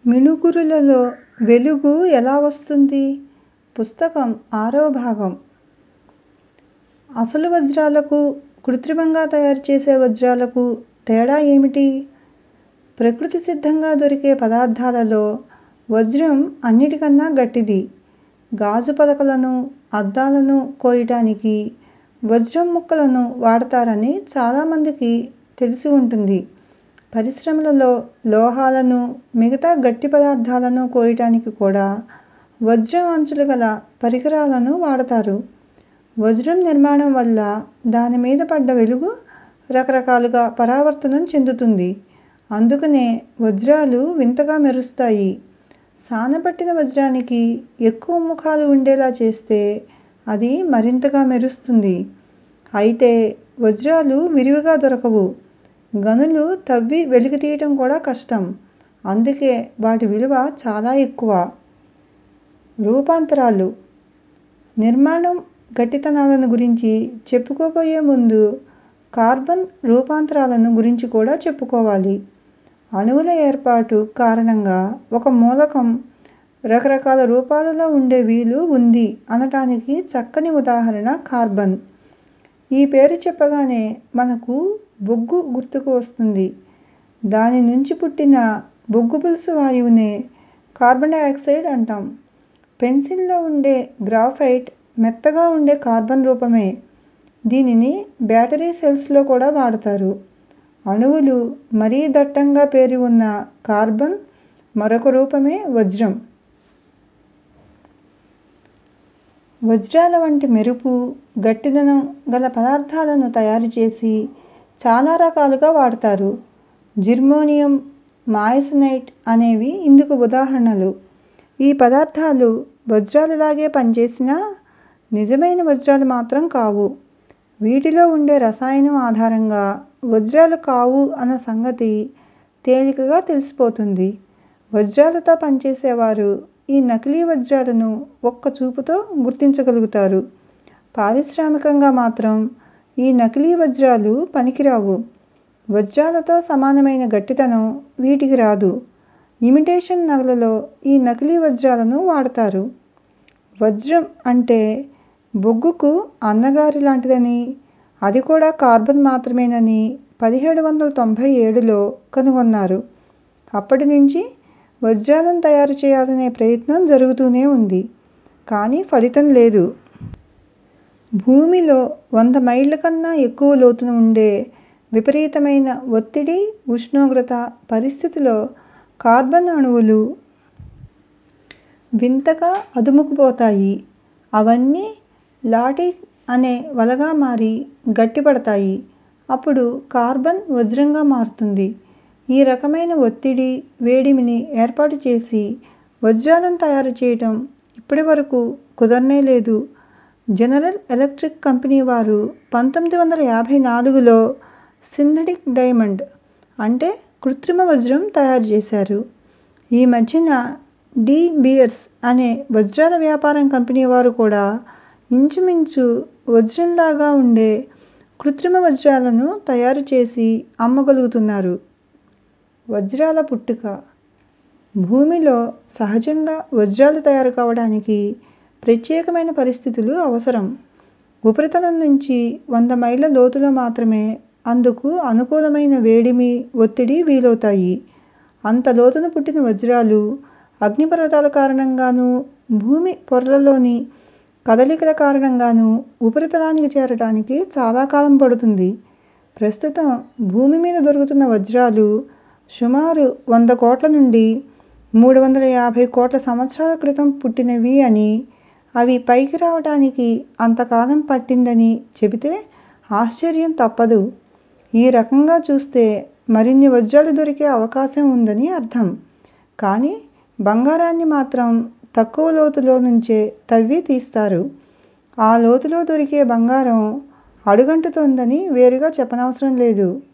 మిణుగురులలో వెలుగు ఎలా వస్తుంది? పుస్తకం ఆరవ భాగం అసలు వజ్రాలకు, కృత్రిమంగా తయారుచేసే వజ్రాలకు తేడా ఏమిటి? ప్రకృతి సిద్ధంగా దొరికే పదార్థాలలో వజ్రం అన్నిటికన్నా గట్టిది. గాజు పలకలను, అద్దాలను కోయటానికి వజ్రం ముక్కలను వాడతారని చాలామందికి తెలిసి ఉంటుంది. పరిశ్రమలలో లోహాలను, మిగతా గట్టి పదార్థాలను కోయటానికి కూడా వజ్రం అంచులు గల పరికరాలను వాడతారు. వజ్రం నిర్మాణం వల్ల దాని మీద పడ్డ వెలుగు రకరకాలుగా పరావర్తనం చెందుతుంది. అందుకనే వజ్రాలు వింతగా మెరుస్తాయి. సానపట్టిన వజ్రానికి ఎక్కువ ముఖాలు ఉండేలా చేస్తే అది మరింతగా మెరుస్తుంది. అయితే వజ్రాలు విరివిగా దొరకవు. గనులు తవ్వి వెలికితీయటం కూడా కష్టం. అందుకే వాటి విలువ చాలా ఎక్కువ. రూపాంతరాలు నిర్మాణం గట్టితనాలను గురించి చెప్పుకోబోయే ముందు కార్బన్ రూపాంతరాలను గురించి కూడా చెప్పుకోవాలి. అణువుల ఏర్పాటు కారణంగా ఒక మూలకం రకరకాల రూపాలలో ఉండే వీలు ఉంది అనటానికి చక్కని ఉదాహరణ కార్బన్. ఈ పేరు చెప్పగానే మనకు బొగ్గు గుర్తుకు వస్తుంది. దాని నుంచి పుట్టిన బొగ్గు పులుసు వాయువునే కార్బన్ డయాక్సైడ్ అంటాం. పెన్సిల్ లో ఉండే గ్రాఫైట్ మెత్తగా ఉండే కార్బన్ రూపమే. దీనిని బ్యాటరీ సెల్స్ లో కూడా వాడతారు. అణువులు మరీ దట్టంగా పేరి ఉన్న కార్బన్ మరొక రూపమే వజ్రం. వజ్రాల వంటి మెరుపు, గట్టిదనం గల పదార్థాలను తయారుచేసి చాలా రకాలుగా వాడతారు. జిర్మోనియం, మాయసనైట్ అనేవి ఇందుకు ఉదాహరణలు. ఈ పదార్థాలు వజ్రాలలాగే పనిచేసినా నిజమైన వజ్రాలు మాత్రం కావు. వీటిలో ఉండే రసాయనం ఆధారంగా వజ్రాలు కావు అన్న సంగతి తేలికగా తెలిసిపోతుంది. వజ్రాలతో పనిచేసేవారు ఈ నకిలీ వజ్రాలను ఒక్క చూపుతో గుర్తించగలుగుతారు. పారిశ్రామికంగా మాత్రం ఈ నకిలీ వజ్రాలు పనికిరావు. వజ్రాలతో సమానమైన గట్టిదనం వీటికి రాదు. ఇమిటేషన్ నగలలో ఈ నకిలీ వజ్రాలను వాడతారు. వజ్రం అంటే బొగ్గుకు అన్నగారి లాంటిదని, అది కూడా కార్బన్ మాత్రమేనని పదిహేడు వందల తొంభై ఏడులో కనుగొన్నారు. అప్పటి నుంచి వజ్రాలను తయారు చేయాలనే ప్రయత్నం జరుగుతూనే ఉంది. కానీ ఫలితం లేదు. భూమిలో వంద మైళ్ళ కన్నా ఎక్కువ లోతున ఉండే విపరీతమైన ఒత్తిడి, ఉష్ణోగ్రత పరిస్థితిలో కార్బన్ అణువులు వింతగా అదుముకుపోతాయి. అవన్నీ లాటిస్ అనే వలగా మారి గట్టిపడతాయి. అప్పుడు కార్బన్ వజ్రంగా మారుతుంది. ఈ రకమైన ఒత్తిడి, వేడిమిని ఏర్పాటు చేసి వజ్రాలను తయారు చేయటం ఇప్పటివరకు కుదరనేలేదు. జనరల్ ఎలక్ట్రిక్ కంపెనీ వారు పంతొమ్మిది వందల యాభై నాలుగులో సింథటిక్ డైమండ్ అంటే కృత్రిమ వజ్రం తయారు చేశారు. ఈ మధ్యన డి బీయర్స్ అనే వజ్రాల వ్యాపారం కంపెనీ వారు కూడా ఇంచుమించు వజ్రంలాగా ఉండే కృత్రిమ వజ్రాలను తయారు చేసి అమ్మగలుగుతున్నారు. వజ్రాల పుట్టుక భూమిలో సహజంగా వజ్రాలు తయారు కావటానికి ప్రత్యేకమైన పరిస్థితులు అవసరం. ఉపరితలం నుంచి వంద మైళ్ళ లోతులో మాత్రమే అందుకు అనుకూలమైన వేడిమి, ఒత్తిడి వీలవుతాయి. అంత లోతున పుట్టిన వజ్రాలు అగ్నిపర్వతాల కారణంగానూ, భూమి పొరలలోని కదలికల కారణంగానూ ఉపరితలానికి చేరటానికి చాలా కాలం పడుతుంది. ప్రస్తుతం భూమి మీద దొరుకుతున్న వజ్రాలు సుమారు వంద కోట్ల నుండి మూడు వందల యాభై కోట్ల సంవత్సరాల క్రితం పుట్టినవి అని, అవి పైకి రావటానికి అంతకాలం పట్టిందని చెబితే ఆశ్చర్యం తప్పదు. ఈ రకంగా చూస్తే మరిన్ని వజ్రాలు దొరికే అవకాశం ఉందని అర్థం. కానీ బంగారాన్ని మాత్రం తక్కువ లోతులో నుంచే తవ్వి తీస్తారు. ఆ లోతులో దొరికే బంగారం అడుగంటుతోందని వేరుగా చెప్పనవసరం లేదు.